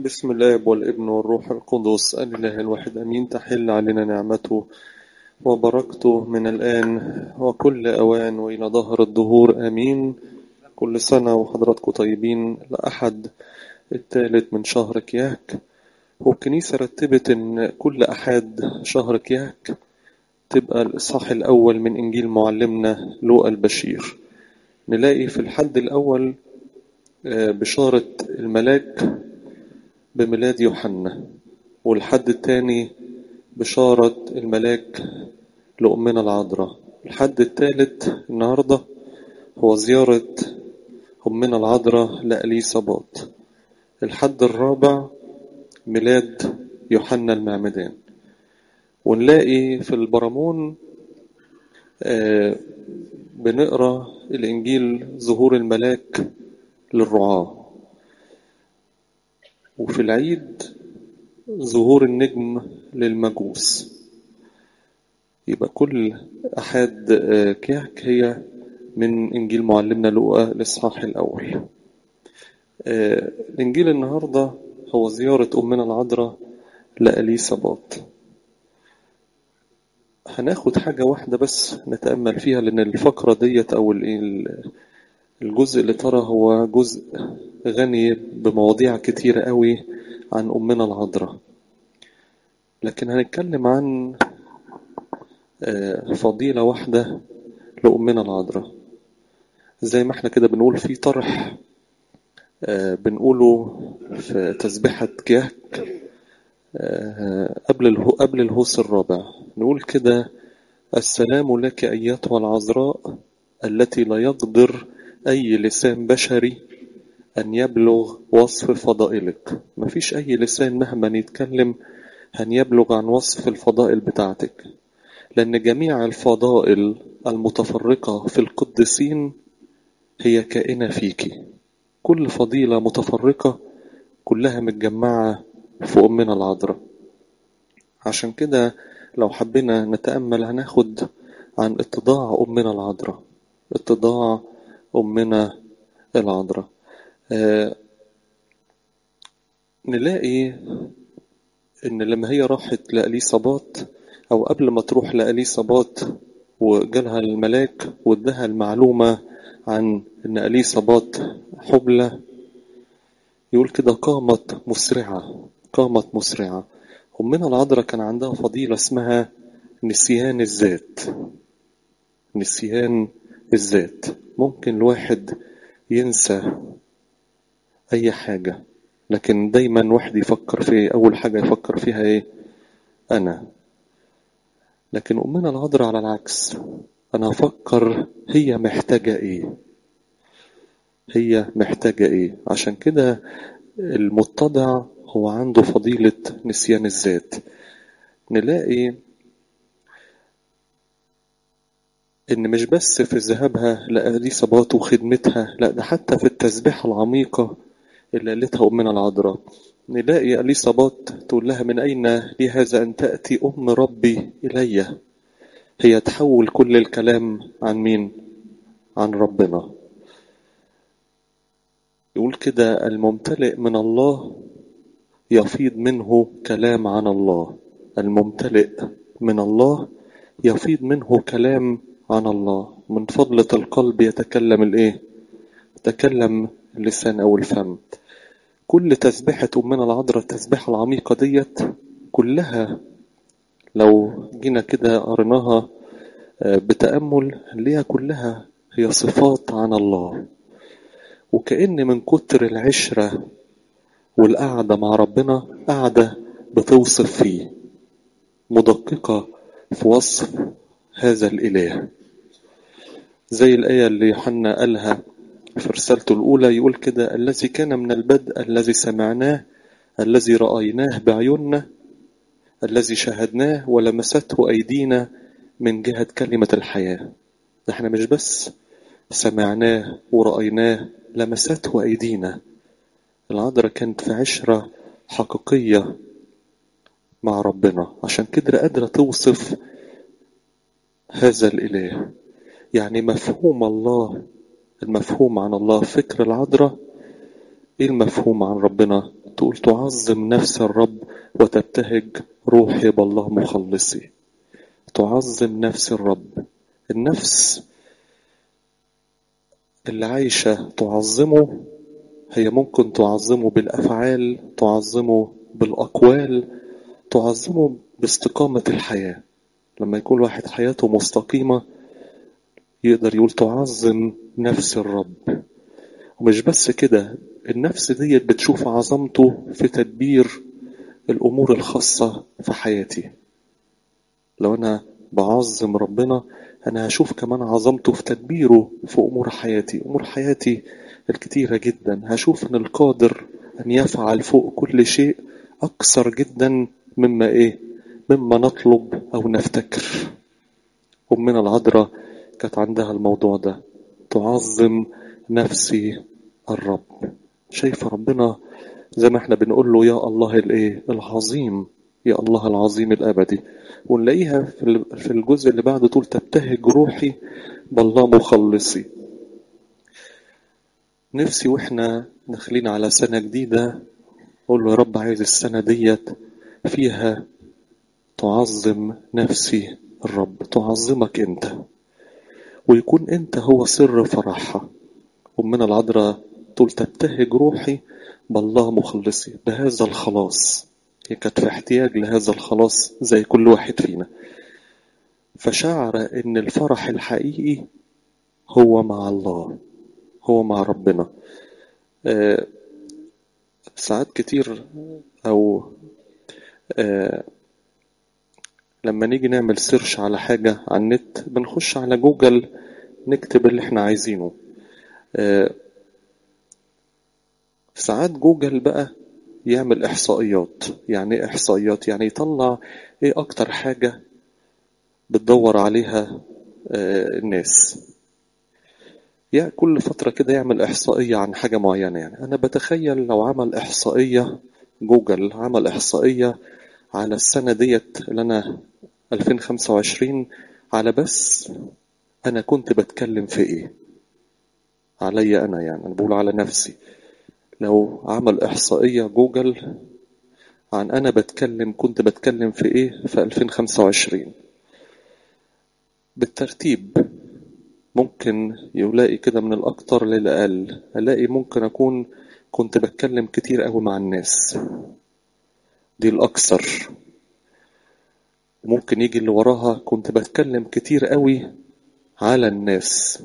بسم الآب والابن والروح القدس الإله الواحد أمين تحل علينا نعمته وبركته من الآن وكل أوان وإلى ظهر الدهور آمين كل سنة وحضراتكم طيبين لأحد الثالث من شهر كياك والكنيسة رتبت إن كل أحد شهر كياك تبقى الإصحاح الأول من إنجيل معلمنا لوقا البشير نلاقي في الحد الأول بشارة الملاك بميلاد يوحنا والحد الثاني بشارة الملاك لأمنا العذراء الحد الثالث النهاردة هو زيارة أمنا العذراء لأليصابات الحد الرابع ميلاد يوحنا المعمدان ونلاقي في البرامون بنقرا الإنجيل ظهور الملاك للرعاة وفي العيد ظهور النجم للمجوس يبقى كل أحد كياك هي من إنجيل معلمنا لوقا الإصحاح الأول الإنجيل النهاردة هو زيارة أمنا العذراء لأليصابات هناخد حاجة واحدة بس نتأمل فيها لأن الفقرة ديت أو الجزء اللي ترى هو جزء غني بمواضيع كتيرة قوي عن أمنا العذراء لكن هنتكلم عن فضيلة واحدة لأمنا العذراء زي ما احنا كده بنقول في طرح بنقوله في تسبيحة كياك قبل قبل الهوس الرابع نقول كده السلام لك أيتها العذراء التي لا يقدر أي لسان بشري أن يبلغ وصف فضائلك مفيش أي لسان مهما يتكلم أن يبلغ عن وصف الفضائل بتاعتك لأن جميع الفضائل المتفرقة في القديسين هي كائنة فيك كل فضيلة متفرقة كلها متجمعة في أمنا العذراء عشان كده لو حبينا نتأمل هناخد عن اتضاع أمنا العذراء اتضاع أمنا العذراء آه نلاقي إن لما هي راحت لأليصابات أو قبل ما تروح لأليصابات وجالها الملاك وادها المعلومة عن إن أليصابات حبلى يقول كده قامت مسرعة قامت مسرعة أمنا العذراء كان عندها فضيلة اسمها نسيان الذات نسيان الذات ممكن الواحد ينسى أي حاجة لكن دايما واحد يفكر في أول حاجة يفكر فيها إيه أنا لكن أمنا العذراء على العكس أنا أفكر هي محتاجة إيه هي محتاجة إيه عشان كده المتضع هو عنده فضيلة نسيان الذات نلاقي إن مش بس في ذهابها لأليصابات وخدمتها لا ده حتى في التسبيحة العميقة اللي قالتها أمنا العذراء نلاقي أليصابات تقول لها من أين لي هذا أن تأتي أم ربي إلي هي تحول كل الكلام عن مين عن ربنا يقول كده الممتلئ من الله يفيض منه كلام عن الله الممتلئ من الله يفيض منه كلام عن الله من فضلة القلب يتكلم الايه يتكلم اللسان او الفم كل تسبيحة أمنا العذراء التسبيحة العميقة ديت كلها لو جينا كده قريناها بتأمل ليها كلها هي صفات عن الله وكأن من كتر العشرة والقعدة مع ربنا قاعدة بتوصف فيه مدققة في وصف هذا الإله زي الآية اللي يوحنا قالها في رسالته الأولى يقول كده الذي كان من البدء الذي سمعناه الذي رأيناه بعيوننا الذي شاهدناه ولمسته أيدينا من جهة كلمة الحياة احنا مش بس سمعناه ورأيناه لمسته أيدينا العذراء كانت في عشرة حقيقية مع ربنا عشان كده قادرة توصف هذا الإله يعني مفهوم الله المفهوم عن الله فكر العذراء ايه المفهوم عن ربنا تقول تعظم نفس الرب وتبتهج روحي بالله مخلصي تعظم نفس الرب النفس اللي عايشة تعظمه هي ممكن تعظمه بالأفعال تعظمه بالأقوال تعظمه باستقامة الحياة لما يكون واحد حياته مستقيمة يقدر يقول تعظم نفس الرب ومش بس كده النفس ديت بتشوف عظمته في تدبير الأمور الخاصة في حياتي لو أنا بعظم ربنا أنا هشوف كمان عظمته في تدبيره في أمور حياتي أمور حياتي الكتيرة جدا هشوف أن القادر أن يفعل فوق كل شيء أكثر جدا مما إيه مما نطلب أو نفتكر أمنا العذراء كانت عندها الموضوع ده تعظم نفسي الرب شايفة ربنا زي ما احنا بنقول له يا الله الايه العظيم يا الله العظيم الابدي ونلاقيها في الجزء اللي بعده تقول تبتهج روحي بالله مخلصي نفسي واحنا داخلين على سنة جديدة اقول له يا رب عايز السنة ديت فيها تعظم نفسي الرب تعظمك انت ويكون انت هو سر فرحها ومن العذراء تقول تبتهج روحي بالله مخلصي بهذا الخلاص هي كانت في احتياج لهذا الخلاص زي كل واحد فينا فشعر ان الفرح الحقيقي هو مع الله هو مع ربنا آه ساعات كتير او آه لما نيجي نعمل سيرش على حاجة على النت بنخش على جوجل نكتب اللي احنا عايزينه آه ساعات جوجل بقى يعمل إحصائيات يعني إيه إحصائيات يعني يطلع إيه أكتر حاجة بتدور عليها آه الناس يعني كل فترة كده يعمل إحصائية عن حاجة معينة يعني أنا بتخيل لو عمل إحصائية جوجل عمل إحصائية على السنة ديت اللي أنا 2025 على بس أنا كنت بتكلم في إيه عليا أنا يعني أنا بقول على نفسي لو عمل إحصائية جوجل عن أنا بتكلم كنت بتكلم في إيه في 2025 بالترتيب ممكن يلاقي كده من الأكتر للأقل ألاقي ممكن أكون كنت بتكلم كتير قوي مع الناس دي الأكثر ممكن يجي اللي وراها كنت بتكلم كتير قوي على الناس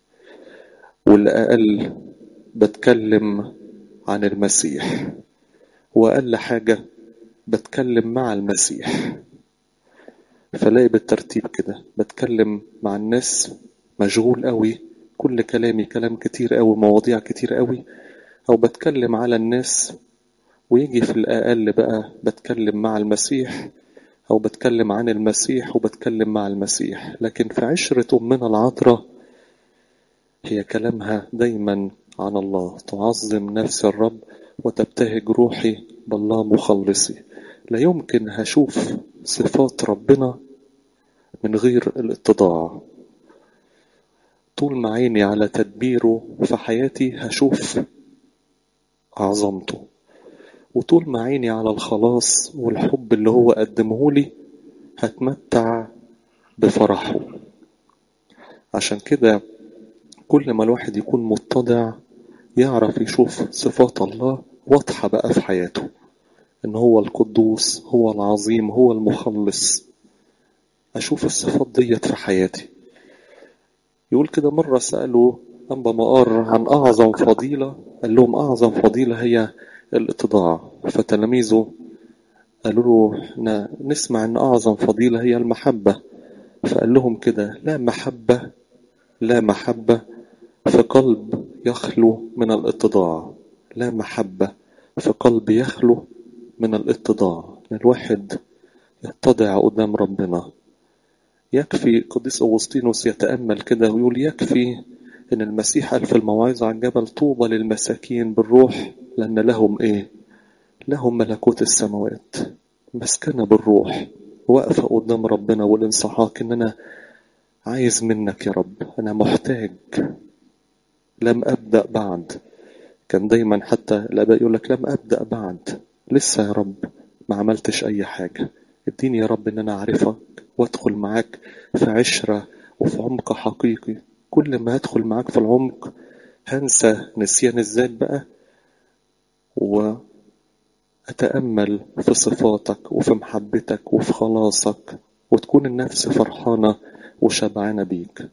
واللي أقل بتكلم عن المسيح وأقل حاجة بتكلم مع المسيح فلاقي بالترتيب كده بتكلم مع الناس مشغول قوي كل كلامي كلام كتير قوي مواضيع كتير قوي أو بتكلم على الناس ويجي في الأقل بقى بتكلم مع المسيح أو بتكلم عن المسيح وبتكلم مع المسيح لكن في عشرة أمنا العذراء هي كلامها دايما عن الله تعظم نفس الرب وتبتهج روحي بالله مخلصي لا يمكن هشوف صفات ربنا من غير الاتضاع طول ما عيني على تدبيره في حياتي هشوف عظمته وطول ما عيني على الخلاص والحب اللي هو قدمه لي هتمتع بفرحه عشان كده كل ما الواحد يكون متضع يعرف يشوف صفات الله واضحة بقى في حياته ان هو القدوس هو العظيم هو المخلص اشوف الصفات ديت في حياتي يقول كده مرة سألوا أنبا مقار عن أعظم فضيلة قال لهم أعظم فضيلة هي الاتضاع فتلاميذه قالوا له نسمع أن أعظم فضيلة هي المحبة فقال لهم كده لا محبة لا محبة في قلب يخلو من الاتضاع لا محبة في قلب يخلو من الاتضاع الواحد يتضع قدام ربنا يكفي قديس أغسطينوس يتأمل كده ويقول يكفي إن المسيح قال في الموعظة عن جبل طوبى للمساكين بالروح لأن لهم إيه؟ لهم ملكوت السماوات مسكنة بالروح واقفة قدام ربنا والانصحاك إن أنا عايز منك يا رب أنا محتاج لم أبدأ بعد كان دايما حتى الآباء يقول لك لم أبدأ بعد لسه يا رب ما عملتش أي حاجة اديني يا رب إن أنا أعرفك وأدخل معاك في عشرة وفي عمق حقيقي كل ما أدخل معاك في العمق هنسى نسيان الذات بقى وأتأمل في صفاتك وفي محبتك وفي خلاصك وتكون النفس فرحانة وشبعانة بيك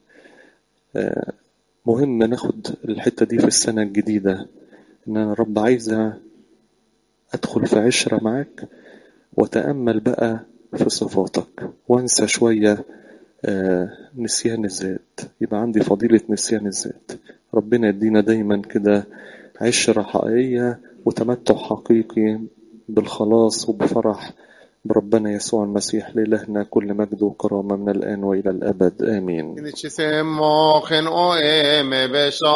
مهم ناخد الحتة دي في السنة الجديدة إن أنا رب عايزة أدخل في عشرة معاك وأتأمل بقى في صفاتك وأنسى شوية نسيان الذات يبقى عندي فضيلة نسيان الذات ربنا يدينا دايما كده عشرة حقيقية وتمتع حقيقي بالخلاص وبفرح بربنا يسوع المسيح لإلهنا كل مجد وكرامة من الآن وإلى الأبد آمين